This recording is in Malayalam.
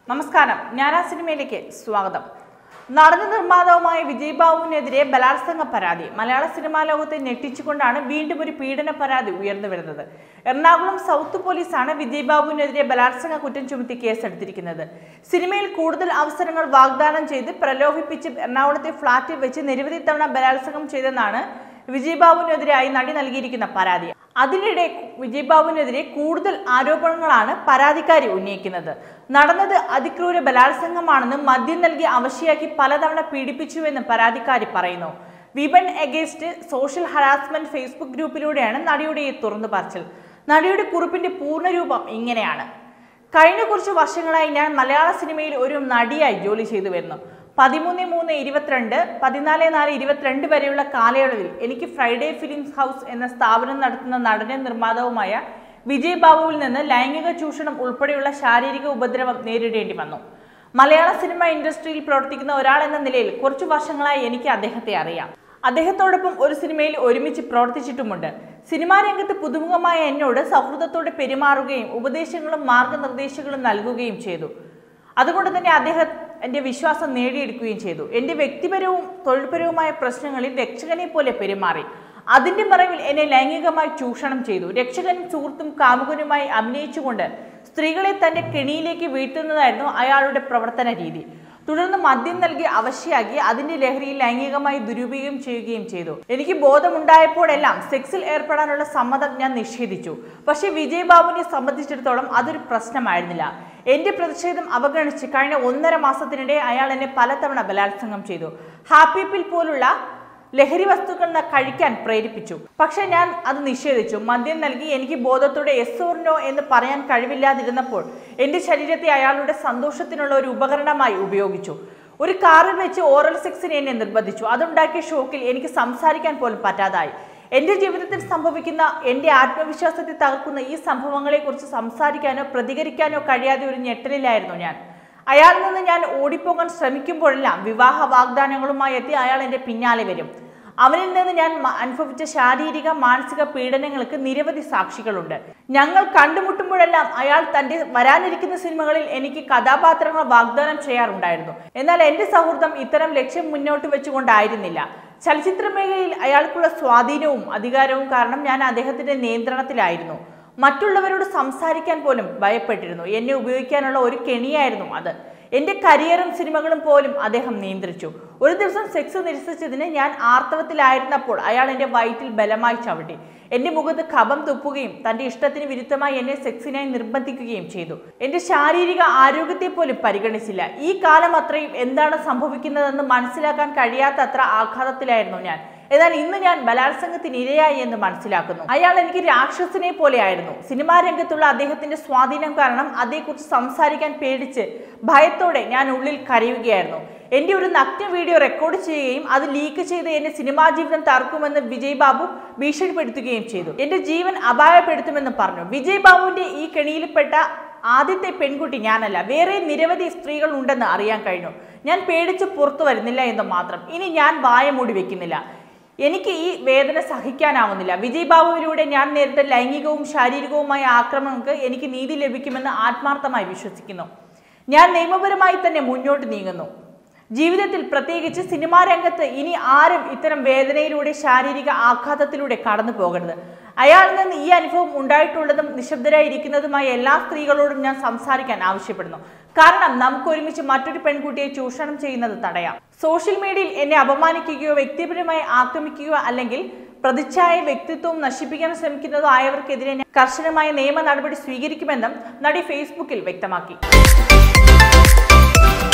നമസ്കാരം ഞാനാ സിനിമയിലേക്ക് സ്വാഗതം നടന നിർമ്മാതാവുമായ വിജയ് ബാബുവിനെതിരെ ബലാത്സംഗ പരാതി മലയാള സിനിമാ ലോകത്തെ ഞെട്ടിച്ചുകൊണ്ടാണ് വീണ്ടും ഒരു പീഡന പരാതി ഉയർന്നു വരുന്നത് എറണാകുളം സൗത്ത് പോലീസാണ് വിജയ് ബാബുവിനെതിരെ ബലാത്സംഗ കുറ്റം ചുമത്തി കേസെടുത്തിരിക്കുന്നത് സിനിമയിൽ കൂടുതൽ അവസരങ്ങൾ വാഗ്ദാനം ചെയ്ത് പ്രലോഭിപ്പിച്ച് എറണാകുളത്തെ ഫ്ളാറ്റിൽ വെച്ച് നിരവധി തവണ ബലാത്സംഗം ചെയ്തെന്നാണ് വിജയ് ബാബുവിനെതിരായി നടി നൽകിയിരിക്കുന്ന പരാതി അതിനിടെ വിജയ് ബാബുവിനെതിരെ കൂടുതൽ ആരോപണങ്ങളാണ് പരാതിക്കാരി ഉന്നയിക്കുന്നത് നടന്നത് അതിക്രൂര ബലാത്സംഗമാണെന്നും മദ്യം നൽകി അവശയാക്കി പലതവണ പീഡിപ്പിച്ചുവെന്നും പരാതിക്കാരി പറയുന്നു women against social harassment Facebook ഗ്രൂപ്പിലൂടെയാണ് നടിയുടെ ഈ തുറന്നു പറച്ചിൽ നടിയുടെ കുറിപ്പിന്റെ പൂർണ്ണരൂപം ഇങ്ങനെയാണ് കഴിഞ്ഞ കുറച്ച് വർഷങ്ങളായി ഞാൻ മലയാള സിനിമയിൽ ഒരു നടിയായി ജോലി ചെയ്തു വരുന്നു പതിമൂന്ന് മൂന്ന് ഇരുപത്തിരണ്ട് പതിനാല് നാല് ഇരുപത്തിരണ്ട് വരെയുള്ള കാലയളവിൽ എനിക്ക് ഫ്രൈഡേ ഫിലിംസ് ഹൗസ് എന്ന സ്ഥാപനം നടത്തുന്ന നടനും നിർമ്മാതാവുമായ വിജയ് ബാബുവിൽ നിന്ന് ലൈംഗിക ചൂഷണം ഉൾപ്പെടെയുള്ള ശാരീരിക ഉപദ്രവം നേരിടേണ്ടി വന്നു മലയാള സിനിമ ഇൻഡസ്ട്രിയിൽ പ്രവർത്തിക്കുന്ന ഒരാൾ എന്ന നിലയിൽ കുറച്ചു വർഷങ്ങളായി എനിക്ക് അദ്ദേഹത്തെ അറിയാം അദ്ദേഹത്തോടൊപ്പം ഒരു സിനിമയിൽ ഒരുമിച്ച് പ്രവർത്തിച്ചിട്ടുമുണ്ട് സിനിമാ രംഗത്ത് പുതുമുഖമായ എന്നോട് സൗഹൃദത്തോടെ പെരുമാറുകയും ഉപദേശങ്ങളും മാർഗനിർദ്ദേശങ്ങളും നൽകുകയും ചെയ്തു അതുകൊണ്ട് തന്നെ അദ്ദേഹം എൻ്റെ വിശ്വാസം നേടിയെടുക്കുകയും ചെയ്തു എൻ്റെ വ്യക്തിപരവും തൊഴിൽപരവുമായ പ്രശ്നങ്ങളിൽ രക്ഷകനെ പോലെ പെരുമാറി അതിന്റെ മറവിൽ എന്നെ ലൈംഗികമായി ചൂഷണം ചെയ്തു രക്ഷകനും സുഹൃത്തും കാമുകനുമായി അഭിനയിച്ചുകൊണ്ട് സ്ത്രീകളെ തന്റെ കെണിയിലേക്ക് വീഴ്ത്തുന്നതായിരുന്നു അയാളുടെ പ്രവർത്തന രീതി തുടർന്ന് മദ്യം നൽകി അവശയാക്കി അതിന്റെ ലഹരിയിൽ ലൈംഗികമായി ദുരുപയോഗം ചെയ്യുകയും ചെയ്തു എനിക്ക് ബോധമുണ്ടായപ്പോഴെല്ലാം സെക്സിൽ ഏർപ്പെടാനുള്ള സമ്മതം ഞാൻ നിഷേധിച്ചു പക്ഷേ വിജയ് ബാബുവിനെ സംബന്ധിച്ചിടത്തോളം അതൊരു പ്രശ്നമായിരുന്നില്ല എന്റെ പ്രതിഷേധം അവഗണിച്ച് കഴിഞ്ഞ ഒന്നര മാസത്തിനിടെ അയാൾ എന്നെ പലതവണ ബലാത്സംഗം ചെയ്തു ഹാപ്പി പിൽ പോലുള്ള ലഹരി വസ്തുക്കൾ ന- കഴിക്കാൻ പ്രേരിപ്പിച്ചു പക്ഷെ ഞാൻ അത് നിഷേധിച്ചു മദ്യം നൽകി എനിക്ക് ബോധത്തോടെ എസ് ഓർ നോ എന്ന് പറയാൻ കഴിവില്ലാതിരുന്നപ്പോൾ എന്റെ ശരീരത്തെ അയാളുടെ സന്തോഷത്തിനുള്ള ഒരു ഉപകരണമായി ഉപയോഗിച്ചു ഒരു കാറിൽ വെച്ച് ഓറൽ സെക്സിന് എന്നെ നിർബന്ധിച്ചു അതുണ്ടാക്കിയ ഷോക്കിൽ എനിക്ക് സംസാരിക്കാൻ പോലും പറ്റാതായി എന്റെ ജീവിതത്തിൽ സംഭവിക്കുന്ന എന്റെ ആത്മവിശ്വാസത്തെ തകർക്കുന്ന ഈ സംഭവങ്ങളെക്കുറിച്ച് സംസാരിക്കാനോ പ്രതികരിക്കാനോ കഴിയാതെ ഒരു ഞെട്ടലിലായിരുന്നു ഞാൻ അയാളിൽ നിന്ന് ഞാൻ ഓടിപ്പോകാൻ ശ്രമിക്കുമ്പോഴെല്ലാം വിവാഹ വാഗ്ദാനങ്ങളുമായി എത്തി അയാൾ എൻ്റെ പിന്നാലെ വരും അവനിൽ നിന്ന് ഞാൻ മ- അനുഭവിച്ച ശാരീരിക മാനസിക പീഡനങ്ങൾക്ക് നിരവധി സാക്ഷികളുണ്ട് ഞങ്ങൾ കണ്ടുമുട്ടുമ്പോഴെല്ലാം അയാൾ തന്റെ വരാനിരിക്കുന്ന സിനിമകളിൽ എനിക്ക് കഥാപാത്രങ്ങൾ വാഗ്ദാനം ചെയ്യാറുണ്ടായിരുന്നു എന്നാൽ എന്റെ സൗഹൃദം ഇത്തരം ലക്ഷ്യം മുന്നോട്ട് വെച്ചുകൊണ്ടായിരുന്നില്ല ചലച്ചിത്ര മേഖലയിൽ അയാൾക്കുള്ള സ്വാധീനവും അധികാരവും കാരണം ഞാൻ അദ്ദേഹത്തിന്റെ നിയന്ത്രണത്തിലായിരുന്നു മറ്റുള്ളവരോട് സംസാരിക്കാൻ പോലും ഭയപ്പെട്ടിരുന്നു എന്നെ ഉപയോഗിക്കാനുള്ള ഒരു കെണിയായിരുന്നു അത് എന്റെ കരിയറും സിനിമകളും പോലും അദ്ദേഹം നിയന്ത്രിച്ചു ഒരു ദിവസം സെക്സ് നിരസിച്ചതിന് ഞാൻ ആർത്തവത്തിലായിരുന്നപ്പോൾ അയാൾ എന്റെ വയറ്റിൽ ബലമായി ചവിട്ടി എന്റെ മുഖത്ത് കഫം തുപ്പുകയും തന്റെ ഇഷ്ടത്തിന് വിരുദ്ധമായി എന്നെ സെക്സിനായി നിർബന്ധിക്കുകയും ചെയ്തു എന്റെ ശാരീരിക ആരോഗ്യത്തെ പോലും പരിഗണിച്ചില്ല ഈ കാലം അത്രയും എന്താണ് സംഭവിക്കുന്നതെന്ന് മനസ്സിലാക്കാൻ കഴിയാത്തത്ര ആഘാതത്തിലായിരുന്നു ഞാൻ എന്നാൽ ഇന്ന് ഞാൻ ബലാത്സംഗത്തിന് ഇരയായി എന്ന് മനസ്സിലാക്കുന്നു അയാൾ എനിക്ക് രാക്ഷസനെ പോലെയായിരുന്നു സിനിമാ രംഗത്തുള്ള അദ്ദേഹത്തിന്റെ സ്വാധീനം കാരണം അതേക്കുറിച്ച് സംസാരിക്കാൻ പേടിച്ച് ഭയത്തോടെ ഞാൻ ഉള്ളിൽ കരയുകയായിരുന്നു എന്റെ ഒരു നഗ്ന വീഡിയോ റെക്കോർഡ് ചെയ്യുകയും അത് ലീക്ക് ചെയ്ത് എന്റെ സിനിമാ ജീവിതം തറക്കുമെന്ന് വിജയ് ബാബു ഭീഷണിപ്പെടുത്തുകയും ചെയ്തു എന്റെ ജീവൻ അപായപ്പെടുത്തുമെന്ന് പറഞ്ഞു വിജയ് ബാബുവിന്റെ ഈ കെണിയിൽപ്പെട്ട ആദ്യത്തെ പെൺകുട്ടി ഞാനല്ല വേറെ നിരവധി സ്ത്രീകൾ ഉണ്ടെന്ന് അറിയാൻ കഴിഞ്ഞു ഞാൻ പേടിച്ച് പുറത്തു വരുന്നില്ല എന്ന് മാത്രം ഇനി ഞാൻ വായ മൂടി വെക്കുന്നില്ല എനിക്ക് ഈ വേദന സഹിക്കാനാവുന്നില്ല വിജയ് ബാബുവിലൂടെ ഞാൻ നേരിട്ട ലൈംഗികവും ശാരീരികവുമായ ആക്രമണങ്ങൾക്ക് എനിക്ക് നീതി ലഭിക്കുമെന്ന് ആത്മാർത്ഥമായി വിശ്വസിക്കുന്നു ഞാൻ നിയമപരമായി തന്നെ മുന്നോട്ട് നീങ്ങുന്നു ജീവിതത്തിൽ പ്രത്യേകിച്ച് സിനിമാ രംഗത്ത് ഇനി ആരും ഇത്തരം വേദനയിലൂടെ ശാരീരിക ആഘാതത്തിലൂടെ കടന്നു പോകരുത് അയാളിൽ നിന്ന് ഈ അനുഭവം ഉണ്ടായിട്ടുള്ളതും നിശബ്ദരായിരിക്കുന്നതുമായ എല്ലാ സ്ത്രീകളോടും ഞാൻ സംസാരിക്കാൻ ആവശ്യപ്പെടുന്നു കാരണം നമുക്ക് ഒരുമിച്ച് മറ്റൊരു പെൺകുട്ടിയെ ചൂഷണം ചെയ്യുന്നത് തടയാം സോഷ്യൽ മീഡിയയിൽ എന്നെ അപമാനിക്കുകയോ വ്യക്തിപരമായി ആക്രമിക്കുകയോ അല്ലെങ്കിൽ പ്രതിച്ഛായ വ്യക്തിത്വവും നശിപ്പിക്കാൻ ശ്രമിക്കുന്നതോ ആയവർക്കെതിരെ ഞാൻ കർശനമായ നിയമ നടപടി സ്വീകരിക്കുമെന്നും നടി ഫേസ്ബുക്കിൽ വ്യക്തമാക്കി